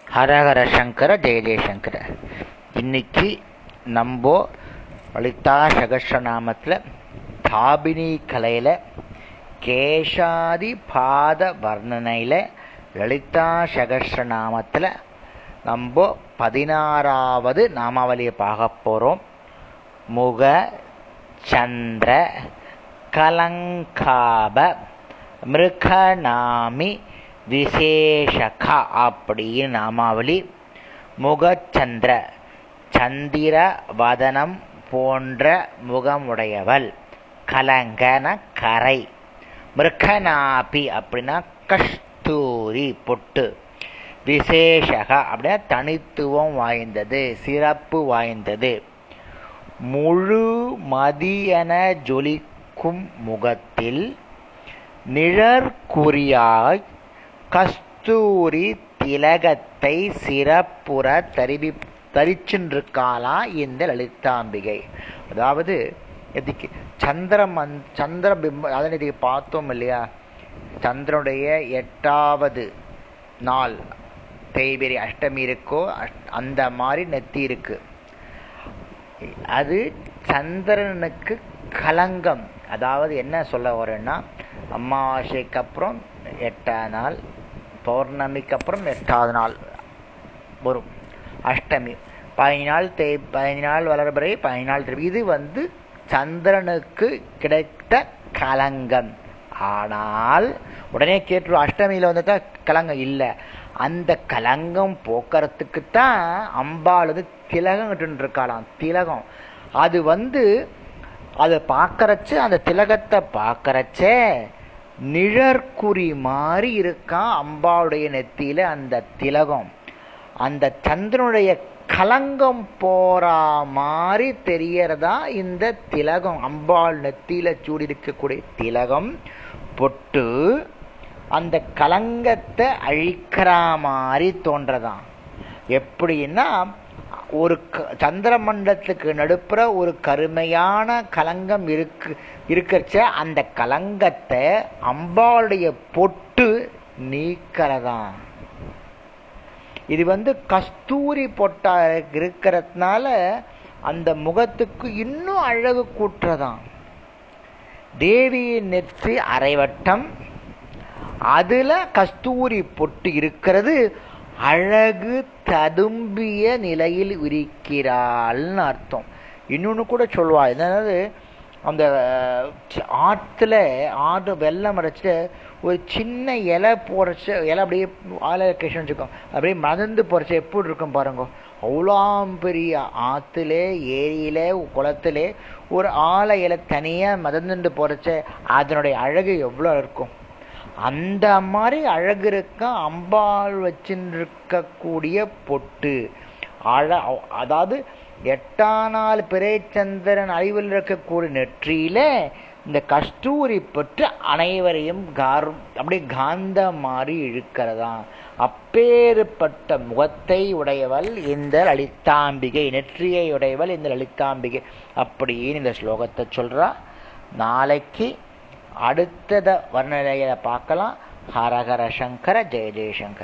ஹரஹர சங்கர ஜெய ஜெயசங்கர இன்னைக்கு நம்ம லலிதா சகஸ்ரநாமத்தில் தாபினி கலையில் கேஷாதி பாத வர்ணனையில் லலிதா சகஸ்ரநாமத்தில் நம்ம பதினாறாவது நாமாவளியை பார்க்க போகிறோம் முக சந்திர கலங்காப மிருகநாமி விசேஷகா அப்படின்னு நாமாவளி முகச்சந்திர சந்திர வதனம் போன்ற முகமுடையவள் கலங்கன கரை மிருகநாபி அப்படின்னா கஸ்தூரி பொட்டு விசேஷக அப்படின்னா தனித்துவம் வாய்ந்தது சிறப்பு வாய்ந்தது முழு மதியன ஜொலிக்கும் முகத்தில் நிழற்குறியாய் கஸ்தூரி திலகத்தை சிறப்புற தரிவி தரிச்சுருக்காளா இந்த லலிதாம்பிகை அதாவது இதுக்கு சந்திரமன் சந்திர பிம்ப அதை இதுக்கு பார்த்தோம் இல்லையா சந்திரனுடைய எட்டாவது நாள் தேய்பிரி அஷ்டமி இருக்கோ அந்த மாதிரி நெத்தி இருக்கு அது சந்திரனுக்கு கலங்கம் அதாவது என்ன சொல்ல வரேன்னா அமாவாசைக்கு அப்புறம் எட்டாவது நாள் பௌர்ணமிக்கு அப்புறம் எட்டாவது நாள் வரும் அஷ்டமி பதினஞ்சு நாள் தே பதினஞ்சு நாள் வளர்பிறை பதினஞ்சு நாள் திரும்பி இது வந்து சந்திரனுக்கு கிடைத்த கலங்கம் ஆனால் உடனே கேட்டுருவோம் அஷ்டமியில் வந்துட்டா கலங்கம் இல்லை அந்த கலங்கம் போக்குறதுக்கு தான் அம்பாள் வந்து திலகம் கிட்டு இருக்காளாம் திலகம் அது வந்து அதை பார்க்கறச்சு அந்த திலகத்தை பார்க்கறச்சே நிழற்குறி மாதிரி இருக்கான் அம்பாளுடைய நெத்தியில அந்த திலகம் அந்த சந்திரனுடைய கலங்கம் போறா மாதிரி தெரியறதா இந்த திலகம் அம்பாள் நெத்தியில சூடி இருக்கக்கூடிய திலகம் பொட்டு அந்த கலங்கத்தை அழிக்கிற மாதிரி தோன்றதான் எப்படின்னா ஒரு சந்திர மண்டலத்துக்கு நடுப்புற ஒரு கருமையான கலங்கம் இருக்கு இருக்கச்ச அந்த கலங்கத்தை அம்பாளுடைய பொட்டு நீக்கிறதான் இது வந்து கஸ்தூரி பொட்டா இருக்கிறதுனால அந்த முகத்துக்கு இன்னும் அழகு கூட்டுறதான் தேவியின் நெற்றி அரைவட்டம் அதுல கஸ்தூரி பொட்டு இருக்கிறது அழகு ததும்பிய நிலையில் இருக்கிறாள்னு அர்த்தம் இன்னொன்று கூட சொல்லுவா என்னது அந்த ஆற்றுல ஆடு வெள்ளம் அரைச்சிட்டு ஒரு சின்ன இலை போறச்ச இலை அப்படியே ஆலை கிருஷ்ணன் வச்சுக்கோம் அப்படியே மதந்து போறச்ச எப்படி இருக்கும் பாருங்க அவ்வளோ பெரிய ஆற்றுல ஏரியில குளத்துல ஒரு ஆலை இலை தனியாக மதந்துட்டு போறச்ச அதனுடைய அழகு எவ்வளோ இருக்கும் அந்த மாதிரி அழகு இருக்க அம்பாள் வச்சுருக்கக்கூடிய பொட்டு அழ அதாவது எட்டாம் நாள் பிறைச்சந்திரன் அறிவில் இருக்கக்கூடிய நெற்றியில இந்த கஸ்தூரி பொட்டு அனைவரையும் கார் அப்படியே காந்த மாதிரி இழுக்கிறதா அப்பேறுபட்ட முகத்தை உடையவள் இந்த லலிதாம்பிகை நெற்றியை உடையவள் இந்த லலிதாம்பிகை அப்படின்னு இந்த ஸ்லோகத்தை சொல்றா நாளைக்கு அடுத்தத வர்ணனையில பார்க்கலாம் ஹரஹர சங்கர ஜெய ஜெயசங்கர